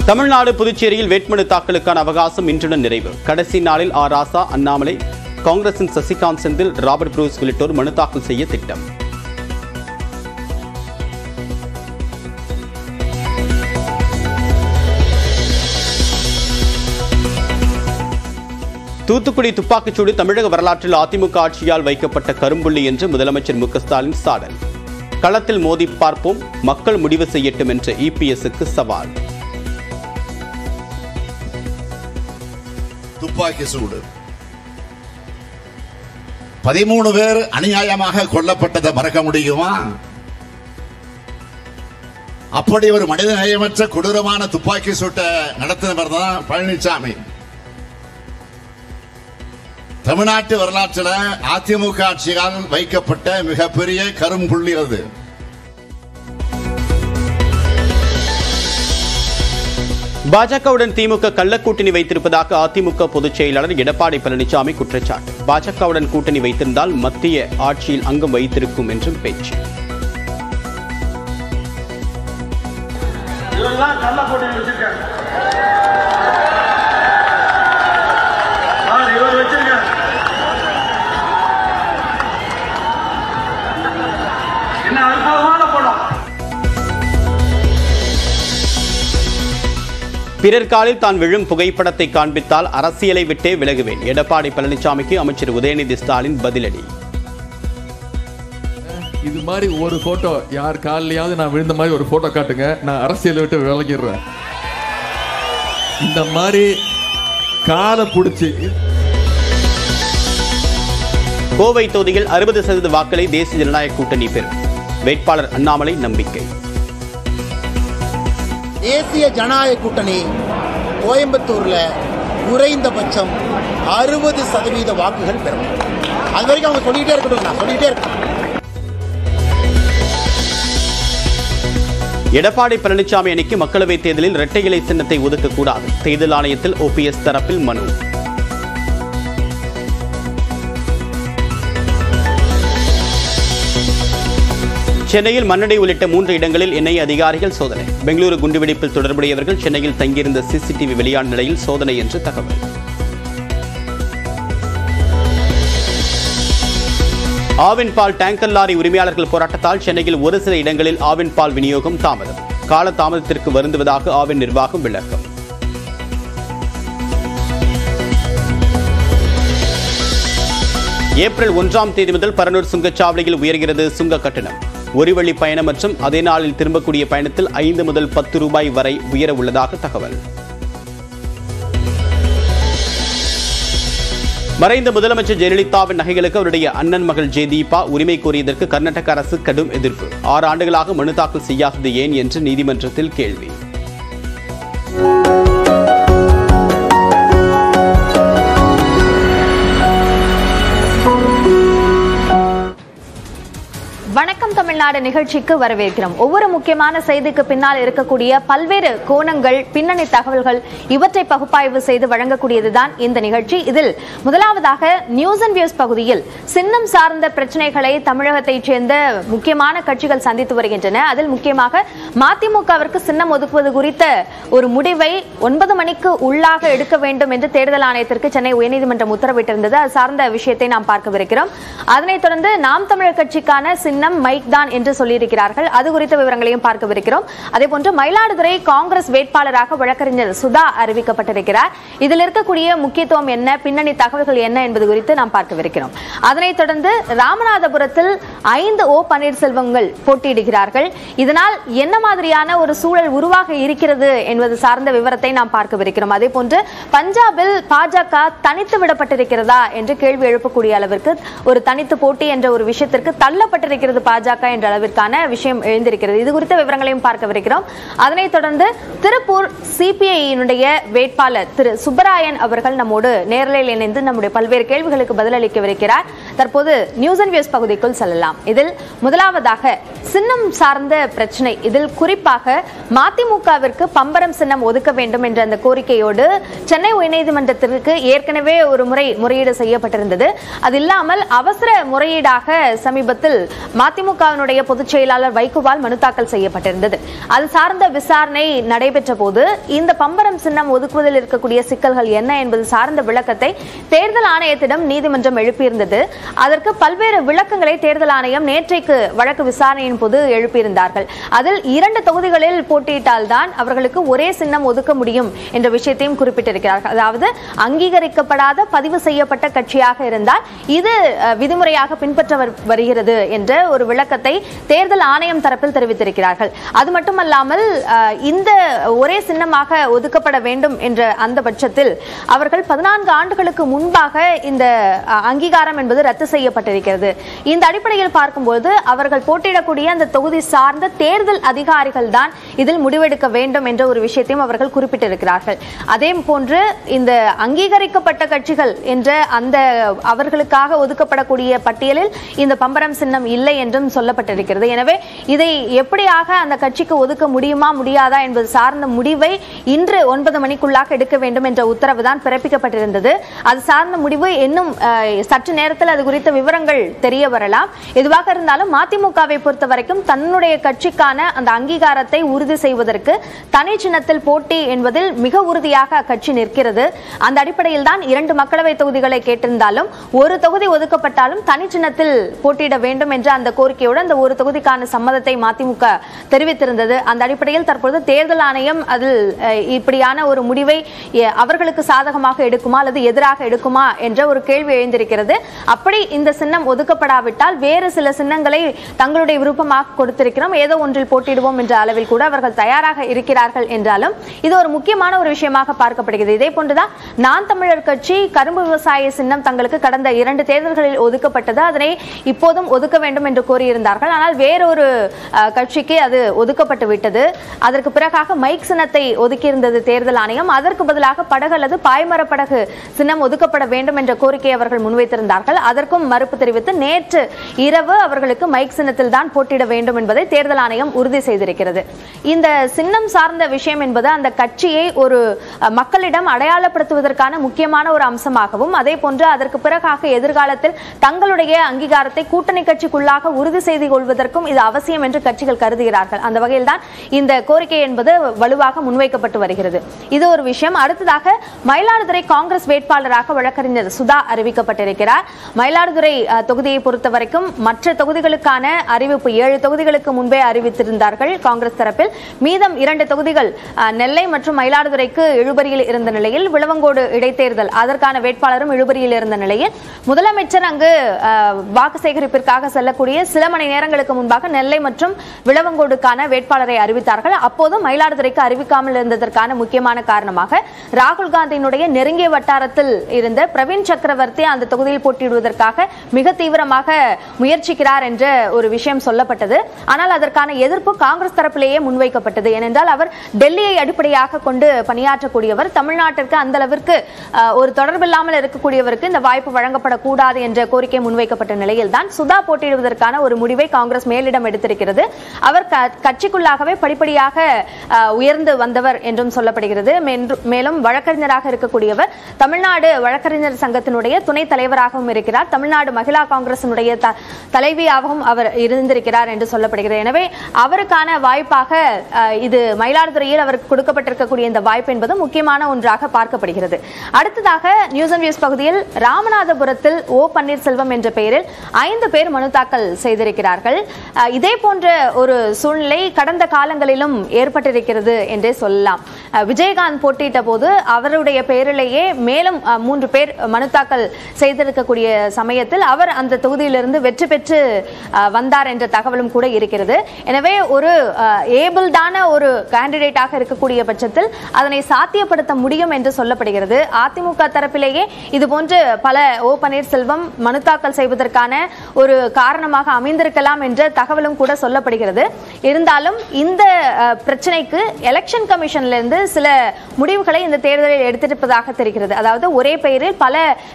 தமிழ்நாடு புதுச்சேரியில் வேட்புமனு தாக்கலுக்கான அவகாசம் இன்றுடன் நிறைவு கடைசி நாளில் ஆர் ராசா அண்ணாமலை காங்கிரசின் சசிகாந்த் செந்தில் ராபர்ட் புரூஸ் உள்ளிட்டோர் மனு தாக்கல் செய்ய திட்டம் தூத்துக்குடி துப்பாக்கிச்சூடு தமிழக வரலாற்றில் அதிமுக ஆட்சியால் வைக்கப்பட்ட கரும்புள்ளி என்று முதலமைச்சர் மு க ஸ்டாலின் சாடல் களத்தில் மோதி பார்ப்போம் மக்கள் முடிவு செய்யட்டும் என்ற இபிஎஸ்க்கு சவால் துப்பாக்கி சூடு பதிமூணு பேர் அநியாயமாக கொல்லப்பட்டதை மறக்க முடியுமா அப்படி ஒரு மனிதநேயமற்ற கொடூரமான துப்பாக்கி சூட்டை நடத்தினவர் தான் பழனிசாமி தமிழ்நாட்டு வரலாற்றில் அதிமுக ஆட்சியால் வைக்கப்பட்ட மிகப்பெரிய கரும்புள்ளி அது பாஜகவுடன் திமுக கள்ளக்கூட்டணி வைத்திருப்பதாக அதிமுக பொதுச் செயலாளர் எடப்பாடி பழனிசாமி குற்றச்சாட்டு பாஜகவுடன் கூட்டணி வைத்திருந்தால் மத்திய ஆட்சியில் அங்கம் வைத்திருக்கும் என்றும் பேச்சு இவெல்லாம் கள்ள கூட்டணி வச்சிருக்காங்க ஆ, இவர் வச்சிருக்காங்க என்ன அற்புதமான படம் பிறர் காலில் தான் விழும் புகைப்படத்தை காண்பித்தால் அரசியலை விட்டே விலகுவேன் எடப்பாடி பழனிசாமிக்கு அமைச்சர் உதயநிதி ஸ்டாலின் பதிலடி இது மாதிரி ஒரு போட்டோ யார் காலையாவது நான் விழுந்த மாதிரி ஒரு போட்டோ காட்டுங்க நான் அரசியலை விட்டு விலகிடுறேன் இந்த மாதிரி காலை பிடிச்சி கோவை தொகுதியில் அறுபது சதவீத வாக்களை தேசிய ஜனநாயக கூட்டணி பெறும் வேட்பாளர் அண்ணாமலை நம்பிக்கை தேசிய ஜனநாயக கூட்டணி கோயம்புத்தூர்ல குறைந்தபட்சம் அறுபது சதவீத வாக்குகள் பெறும் அது வரைக்கும் அவங்க சொல்லிட்டே இருக்கட்டும் நான் சொல்லிட்டே இருக்கேன் எடப்பாடி பழனிசாமி அணிக்கு மக்களவைத் தேர்தலில் இரட்டை இலை சின்னத்தை ஒதுக்கக்கூடாது தேர்தல் ஆணையத்தில் ஓபிஎஸ் தரப்பில் மனு சென்னையில் மண்ணடை உள்ளிட்ட மூன்று இடங்களில் என்ஐஏ அதிகாரிகள் சோதனை பெங்களூரு குண்டுவெடிப்பில் தொடர்புடையவர்கள் சென்னையில் தங்கியிருந்த சிசிடிவி வெளியான நிலையில் சோதனை என்று தகவல் ஆவின் பால் டேங்கர் லாரி உரிமையாளர்கள் போராட்டத்தால் சென்னையில் ஒரு சில இடங்களில் ஆவின் பால் விநியோகம் தாமதம் கால தாமதத்திற்கு வருந்துவதாக ஆவின் நிர்வாகம் விளக்கம் ஏப்ரல் ஒன்றாம் தேதி முதல் பரனூர் சுங்கச்சாவடியில் உயர்கிறது சுங்க கட்டணம் ஒரு வழி பயணம் மற்றும் அதே நாளில் திரும்பக்கூடிய பயணத்தில் ஐந்து முதல் பத்து ரூபாய் வரை உயர உள்ளதாக தகவல் மறைந்த முதலமைச்சர் ஜெயலலிதாவின் நகைகளுக்கு அவருடைய அண்ணன் மகள் ஜெயதீபா உரிமை கோரியதற்கு கர்நாடக அரசு கடும் எதிர்ப்பு ஆறு ஆண்டுகளாக மனு தாக்கல் செய்யாதது ஏன் என்று நீதிமன்றத்தில் கேள்வி வணக்கம் தமிழ்நாடு நிகழ்ச்சிக்கு வரவேற்கிறோம் ஒவ்வொரு முக்கியமான செய்திக்கு பின்னால் இருக்கக்கூடிய பல்வேறு கோணங்கள் பின்னணி தகவல்கள் இவற்றை பகுப்பாய்வு செய்து வழங்கக்கூடியதுதான் இந்த நிகழ்ச்சி இதில் முதலாவதாக நியூஸ் அண்ட் வியூஸ் பகுதியில் சின்னம் சார்ந்த பிரச்சனைகளை தமிழகத்தைச் சேர்ந்த முக்கியமான கட்சிகள் சந்தித்து வருகின்றன அதில் முக்கியமாக மதிமுகவிற்கு சின்னம் ஒதுக்குவது குறித்த ஒரு முடிவை ஒன்பது மணிக்கு உள்ளாக எடுக்க வேண்டும் என்று தேர்தல் ஆணையத்திற்கு சென்னை உயர்நீதிமன்றம் உத்தரவிட்டிருந்தது அது சார்ந்த விஷயத்தை நாம் பார்க்கவிருக்கிறோம் அதனைத் தொடர்ந்து நாம் தமிழர் கட்சிக்கான சின்னம் மைக் தான் என்று சொல்லியிருக்கிறார்கள் அது குறித்த விவரங்களையும் பார்க்கவிருக்கிறோம் அதே போன்று மயிலாடுதுறை காங்கிரஸ் வேட்பாளராக வழக்கறிஞர் சுதா அறிவிக்கப்பட்டிருக்கிறார் இதில் இருக்கக்கூடிய முக்கியத்துவம் என்ன பின்னணி தகவல்கள் என்ன என்பது குறித்து நாம் பார்க்கவிருக்கிறோம் அதனைத் தொடர்ந்து ராமநாதபுரத்தில் ஐந்து ஓ பன்னீர்செல்வங்கள் போட்டியிடுகிறார்கள் இதனால் என்ன மாதிரியான ஒரு சூழல் உருவாக இருக்கிறது என்பது சார்ந்த விவரத்தை நாம் பார்க்கவிருக்கிறோம் அதே போன்று பஞ்சாபில் பாஜக தனித்து விடப்பட்டிருக்கிறதா என்று கேள்வி எழுப்பக்கூடிய அளவிற்கு ஒரு தனித்து போட்டி என்ற ஒரு விஷயத்திற்கு தள்ளப்பட்டிருக்கிறது பாஜக என்ற அளவிற்கான விஷயம் எழுந்திருக்கிறது இது குறித்த விவரங்களையும் பார்க்கவிருக்கிறோம் அதனைத் தொடர்ந்து திருப்பூர் சிபிஐயினுடைய வேட்பாளர் திரு சுப்பராயன் அவர்கள் நம்மோடு நேரலையில் இணைந்து நம்முடைய பல்வேறு கேள்விகளுக்கு பதிலளிக்கவிருக்கிறார் தற்போது நியூஸ் அண்ட் வியூஸ் பகுதிக்குள் செல்லலாம் இதில் முதலாவதாக சின்னம் சார்ந்த பிரச்சனை இதில் குறிப்பாக மதிமுகவிற்கு பம்பரம் சின்னம் ஒதுக்க வேண்டும் என்ற அந்த கோரிக்கையோடு சென்னை உயர்நீதிமன்றத்திற்கு ஏற்கனவே ஒரு முறை முறையீடு செய்யப்பட்டிருந்தது அது இல்லாமல் அவசர முறையீடாக சமீபத்தில் மதிமுகவினுடைய பொதுச் செயலாளர் வைகோவால் மனு தாக்கல் செய்யப்பட்டிருந்தது அது சார்ந்த விசாரணை நடைபெற்ற போது இந்த பம்பரம் சின்னம் ஒதுக்குவதில் இருக்கக்கூடிய சிக்கல்கள் என்ன என்பது சார்ந்த விளக்கத்தை தேர்தல் ஆணையத்திடம் நீதிமன்றம் எழுப்பியிருந்தது அதற்கு பல்வேறு விளக்கங்களை தேர்தல் ஆணையம் நேற்றைக்கு வழக்கு விசாரணையின் போது எழுப்பியிருந்தார்கள் அதில் இரண்டு தொகுதிகளில் போட்டியிட்டால்தான் அவர்களுக்கு ஒரே சின்னம் ஒதுக்க முடியும் என்ற விஷயத்தையும் குறிப்பிட்டிருக்கிறார்கள் அதாவது அங்கீகரிக்கப்படாத பதிவு செய்யப்பட்ட கட்சியாக இருந்தால் இது அஹ், விதிமுறையாக பின்பற்ற வர்- வருகிறது என்ற ஒரு விளக்கத்தை தேர்தல் ஆணையம் தரப்பில் தெரிவித்திருக்கிறார்கள் அது மட்டுமல்லாமல் அஹ், இந்த ஒரே சின்னமாக ஒதுக்கப்பட வேண்டும் என்ற அந்த பட்சத்தில் அவர்கள் பதினான்கு ஆண்டுகளுக்கு முன்பாக இந்த அஹ், அங்கீகாரம் என்பது ரத்து செய்யப்பட்டிருக்கிறது இந்த அடிப்படையில் பார்க்கும்போது அவர்கள் போட்டியிடக்கூடிய அந்த தொகுதி சார்ந்த தேர்தல் அதிகாரிகள் தான் இதில் முடிவெடுக்க வேண்டும் என்ற ஒரு விஷயத்தையும் அவர்கள் குறிப்பிட்டிருக்கிறார்கள் அதே போன்று இந்த அங்கீகரிக்கப்பட்ட கட்சிகள் என்ற அந்த அவர்களுக்காக ஒதுக்கப்படக்கூடிய பட்டியலில் இந்த பம்பரம் சின்னம் இல்லை என்றும் சொல்லப்பட்டிருக்கிறது எனவே இதை எப்படியாக அந்த கட்சிக்கு ஒதுக்க முடியுமா முடியாதா என்பது சார்ந்த முடிவை இன்று ஒன்பது மணிக்குள்ளாக எடுக்க வேண்டும் என்ற உத்தரவு தான் பிறப்பிக்கப்பட்டிருந்தது அது சார்ந்த முடிவு இன்னும் அஹ், சற்று நேரத்தில் அது குறித்த விவரங்கள் தெரிய வரலாம் எதுவாக இருந்தாலும் மதிமுகவை பொறுத்த வரைக்கும் தன்னுடைய கட்சிக்கான அந்த அங்கீகாரத்தை உறுதி செய்வதற்கு தனி சின்னத்தில் போட்டி என்பதில் மிக உறுதியாக அக்கட்சி நிற்கிறது அந்த அடிப்படையில் தான் இரண்டு மக்களவை தொகுதிகளை கேட்டிருந்தாலும் ஒரு தொகுதி ஒதுக்கப்பட்டாலும் தனி சின்னத்தில் போட்டியிட வேண்டும் என்ற அந்த கோரிக்கையோடு அந்த ஒரு தொகுதிக்கான சம்மதத்தை மதிமுக தெரிவித்திருந்தது அந்த அடிப்படையில் தற்பொழுது தேர்தல் ஆணையம் அதில் அஹ், இப்படியான ஒரு முடிவை எ- அவர்களுக்கு சாதகமாக எடுக்குமா அல்லது எதிராக எடுக்குமா என்ற ஒரு கேள்வி எழுந்திருக்கிறது அப்படி இந்த சின்னம் ஒதுக்கப்படாவிட்டால் வேறு சில சின்னங்களை தங்களுடைய விருப்பமாக கொடுத்திருக்கிறோம் ஏதோ ஒன்றில் போட்டியிடுவோம் என்ற அளவில் கூட அவர்கள் தயாராக இருக்கிறார்கள் என்றாலும் இது ஒரு முக்கியமான ஒரு விஷயமாக பார்க்கப்படுகிறது இதே போன்றுதான் நான் தமிழர் கட்சி கரும்பு விவசாய சின்னம் தங்களுக்கு கடந்த இரண்டு தேர்தல்களில் ஒதுக்கப்பட்டது அதனை இப்போதும் ஒதுக்க வேண்டும் என்று கோரியிருந்தார்கள் ஆனால் வேறொரு அஹ், கட்சிக்கு அது ஒதுக்கப்பட்டு விட்டது அதற்கு பிறகாக மைக் சின்னத்தை ஒதுக்கியிருந்தது தேர்தல் ஆணையம் அதற்கு பதிலாக படகு அல்லது பாய்மர படகு சின்னம் ஒதுக்கப்பட வேண்டும் என்ற கோரிக்கையை அவர்கள் முன்வைத்திருந்தார்கள் அதற்கும் மறுப்பு தெரிவித்து நேற்று இரவு அவர்களுக்கு மைக் சின்னத்தில் தான் போட்டியிட வேண்டும் என்பதை தேர்தல் ஆணையம் உறுதி செய்திருக்கிறது இந்த சின்னம் சார்ந்த விஷயம் என்பது அந்த கட்சியை ஒரு அஹ், மக்களிடம் அடையாளப்படுத்துவதற்கான முக்கியமான ஒரு அம்சமாகவும் அதே போன்று அதற்கு பிறகாக எதிர்காலத்தில் தங்களுடைய அங்கீகாரத்தை கூட்டணி கட்சிக்குள்ளாக உறுதி செய்து கொள்வதற்கும் இது அவசியம் என்று கட்சிகள் கருதுகிறார்கள் அந்த வகையில் தான் இந்த கோரிக்கை என்பது வலுவாக முன்வைக்கப்பட்டு வருகிறது இது ஒரு விஷயம் அடுத்ததாக மயிலாடுதுறை காங்கிரஸ் வேட்பாளராக வழக்கறிஞர் சுதா அறிவிக்கப்பட்டிருக்கிறார் மயிலாடுதுறை அஹ், தொகுதியை பொறுத்த வரைக்கும் மற்ற தொகுதிகளுக்கான அறிவிப்பு ஏழு தொகுதிகளுக்கு முன்பே அறிவித்திருந்தார்கள் காங்கிரஸ் தரப்பில் மீதம் இரண்டு தொகுதிகள் அஹ், நெல்லை மற்றும் மயிலாடுதுறைக்கு இழுபறியில் இருந்த நிலையில் விளவங்கோடு இடைத்தேர்தல் அதற்கான வேட்பாளரும் இழுபறியில் இருந்த நிலையில் முதலமைச்சர் அங்கு அஹ், வாக்கு சேகரிப்பிற்காக செல்லக்கூடிய சில மணி நேரங்களுக்கு முன்பாக நெல்லை மற்றும் விளவங்கோடுக்கான வேட்பாளரை அறிவித்தார்கள் அப்போதும் மயிலாடுதுறைக்கு அறிவிக்காமல் இருந்ததற்கான முக்கியமான காரணமாக ராகுல் காந்தியினுடைய நெருங்கிய வட்டாரத்தில் இருந்த பிரவீன் சக்கரவர்த்தி அந்த தொகுதியில் போட்டியிடுவதற்காக மிக தீவிரமாக முயற்சிக்கிறார் என்ற ஒரு விஷயம் சொல்லப்பட்டது ஆனால் அதற்கான எதிர்ப்பு காங்கிரஸ் தரப்பிலேயே முன்வைக்கப்பட்டது ஏனென்றால் அவர் டெல்லியை அடிப்படையாக கொண்டு பணியாற்றக்கூடியவர் தமிழ்நாட்டிற்கு அந்த அளவிற்கு அஹ், ஒரு தொடர்பில்லாமல் இருக்கக்கூடியவருக்கு இந்த வாய்ப்பு வழங்கப்படக்கூடாது என்ற கோரிக்கை முன்வைக்கப்பட்ட நிலையில் தான் சுதா போட்டியிடுவதற்கான ஒரு முடிவை காங்கிரஸ் மேலிடம் எடுத்திருக்கிறது அவர் க- கட்சிக்குள்ளாகவே படிப்படியாக அஹ், உயர்ந்து வந்தவர் என்றும் சொல்லப்படுகிறது மென்று- மேலும் வழக்கறிஞராக இருக்கக்கூடியவர் தமிழ்நாடு வழக்கறிஞர் சங்கத்தினுடைய துணைத் தலைவராகவும் இருக்கிறார் தமிழ்நாடு மகிழா காங்கிரசினுடைய த- தலைவியாகவும் அவர் இருந்திருக்கிறார் என்று சொல்லப்படுகிறது எனவே அவருக்கான வாய்ப்பாக அஹ், இது மயிலாடுதுறையில் அவருக்கு கொடுக்கப்பட்டிருக்கக்கூடிய இந்த வாய்ப்பு என்பது முக்கியமான ஒன்றாக பார்க்கப்படுகிறது அடுத்ததாக நியூஸ் அண்ட் வியூஸ் பகுதியில் ராமநாதபுரத்தில் ஓ பன்னீர்செல்வம் என்ற பெயரில் ஐந்து பேர் மனு தாக்கல் செய்திருக்கிறார்கள் அஹ், இதே போன்ற ஒரு சூழ்நிலை கடந்த காலங்களிலும் ஏற்பட்டிருக்கிறது என்றே சொல்லலாம் அஹ், விஜயகாந்த் போட்டியிட்ட போது அவருடைய பெயரிலேயே மேலும் அஹ், மூன்று பேர் மனு தாக்கல் செய்திருக்கக்கூடிய சமயத்தில் அவர் அந்த தொகுதியிலிருந்து வெற்றி பெற்று அஹ், வந்தார் என்ற தகவலும் கூட இருக்கிறது எனவே ஒரு ஏபிள்டான ஒரு கேண்டிடேட்டாக இருக்கக்கூடிய பட்சத்தில் அதனை சாத்தியப்படுத்த முடியும் என்று சொல்லப்படுகிறது அதிமுக தரப்பிலேயே இது போன்று பல ஓ பன்னீர்செல்வம் மனு தாக்கல் செய்வதற்கான ஒரு காரணமாக அமைந்திருக்கலாம் என்ற தகவலும் கூட சொல்லப்படுகிறது இருந்தாலும் இந்த அஹ், பிரச்சனைக்கு எலெக்ஷன் கமிஷன்ல இருந்து சில முடிவுகளை இந்த தேர்தலில் எடுத்திருப்பதாக தெரிகிறது அதாவது ஒரே பெயரில் பல